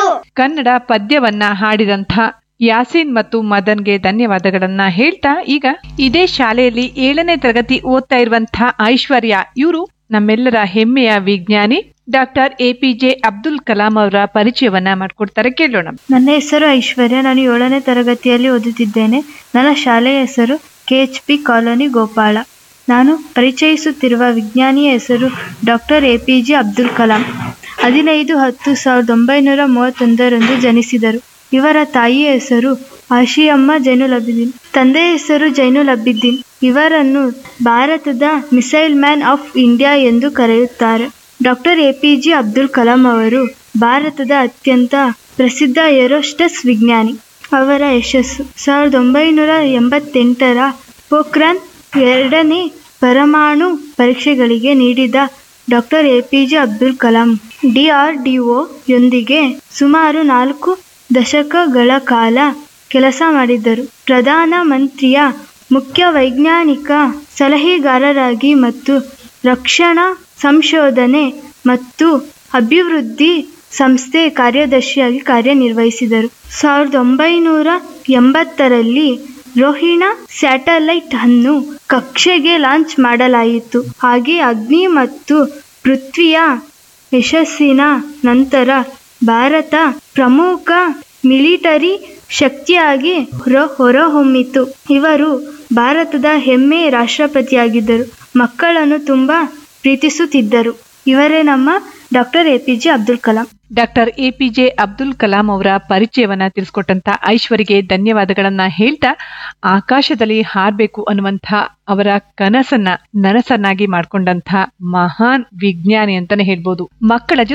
ಕನ್ನಡ ಪದ್ಯವನ್ನ ಹಾಡಿದಂಥ ಯಾಸೀನ್ ಮತ್ತು ಮದನ್ಗೆ ಧನ್ಯವಾದಗಳನ್ನ ಹೇಳ್ತಾ ಈಗ ಇದೇ ಶಾಲೆಯಲ್ಲಿ ಏಳನೇ ತರಗತಿ ಓದ್ತಾ ಇರುವಂತ ಐಶ್ವರ್ಯ ಇವರು ನಮ್ಮೆಲ್ಲರ ಹೆಮ್ಮೆಯ ವಿಜ್ಞಾನಿ doctor A P J Abdul Kalam ಅವರ ಪರಿಚಯವನ್ನ ಮಾಡ್ಕೊಡ್ತಾರೆ ಕೇಳೋಣ ನನ್ನ ಹೆಸರು ಐಶ್ವರ್ಯ ನಾನು ಏಳನೇ ತರಗತಿಯಲ್ಲಿ ಓದುತ್ತಿದ್ದೇನೆ ನನ್ನ ಶಾಲೆಯ ಹೆಸರು K H P colony Gopala ನಾನು ಪರಿಚಯಿಸುತ್ತಿರುವ ವಿಜ್ಞಾನಿಯ ಹೆಸರು doctor A P J Abdul Kalam ಹದಿನೈದು ಹತ್ತು ಸಾವಿರದ ಒಂಬೈನೂರ ಮೂವತ್ತೊಂದರಂದು ಜನಿಸಿದರು ಇವರ ತಾಯಿಯ ಹೆಸರು ಆಶಿಯಮ್ಮ ಜೈನುಲ್ ಅಬಿದ್ದೀನ್ ತಂದೆಯ ಹೆಸರು ಜೈನುಲ್ ಅಬಿದ್ದೀನ್ ಇವರನ್ನು ಭಾರತದ ಮಿಸೈಲ್ ಮ್ಯಾನ್ ಆಫ್ ಇಂಡಿಯಾ ಎಂದು ಕರೆಯುತ್ತಾರೆ doctor A P J Abdul Kalam ಅವರು ಭಾರತದ ಅತ್ಯಂತ ಪ್ರಸಿದ್ಧ ಏರೋಸ್ಟಸ್ ವಿಜ್ಞಾನಿ ಅವರ ಯಶಸ್ಸು ಸಾವಿರದ ಒಂಬೈನೂರ ಎಂಬತ್ತೆಂಟರ ಪೋಖ್ರಾನ್ ಎರಡನೇ ಪರಮಾಣು ಪರೀಕ್ಷೆಗಳಿಗೆ ನೀಡಿದ doctor A P J Abdul Kalam DRDO ಯೊಂದಿಗೆ ಸುಮಾರು ನಾಲ್ಕು ದಶಕಗಳ ಕಾಲ ಕೆಲಸ ಮಾಡಿದ್ದರು ಪ್ರಧಾನ ಮಂತ್ರಿಯ ಮುಖ್ಯ ವೈಜ್ಞಾನಿಕ ಸಲಹೆಗಾರರಾಗಿ ಮತ್ತು ರಕ್ಷಣಾ ಸಂಶೋಧನೆ ಮತ್ತು ಅಭಿವೃದ್ಧಿ ಸಂಸ್ಥೆ ಕಾರ್ಯದರ್ಶಿಯಾಗಿ ಕಾರ್ಯನಿರ್ವಹಿಸಿದರು ಸಾವಿರದ ಒಂಬೈನೂರ ಎಂಬತ್ತರಲ್ಲಿ ರೋಹಿಣ ಸ್ಯಾಟಲೈಟ್ ಅನ್ನು ಕಕ್ಷೆಗೆ ಲಾಂಚ್ ಮಾಡಲಾಯಿತು ಹಾಗೆ ಅಗ್ನಿ ಮತ್ತು ಪೃಥ್ವಿಯ ಯಶಸ್ಸಿನ ನಂತರ ಭಾರತ ಪ್ರಮುಖ ಮಿಲಿಟರಿ ಶಕ್ತಿಯಾಗಿ ಹೊರ ಹೊರಹೊಮ್ಮಿತು ಇವರು ಭಾರತದ ಹೆಮ್ಮೆ ರಾಷ್ಟ್ರಪತಿಯಾಗಿದ್ದರು ಮಕ್ಕಳನ್ನು ತುಂಬ ಪ್ರೀತಿಸುತ್ತಿದ್ದರು ಇವರೇ ನಮ್ಮ doctor A P J Abdul Kalam doctor A P J Abdul Kalam ಅವರ ಪರಿಚಯವನ್ನ ತಿಳಿಸ್ಕೊಟ್ಟಂತ ಐಶ್ವರಿಗೆ ಧನ್ಯವಾದಗಳನ್ನ ಹೇಳ್ತಾ ಆಕಾಶದಲ್ಲಿ ಹಾರ್ಬೇಕು ಅನ್ನುವಂಥ ಅವರ ಕನಸನ್ನ ನನಸನ್ನಾಗಿ ಮಾಡ್ಕೊಂಡಂತ ಮಹಾನ್ ವಿಜ್ಞಾನಿ ಅಂತಾನೆ ಹೇಳ್ಬೋದು ಮಕ್ಕಳ ಜೊತೆ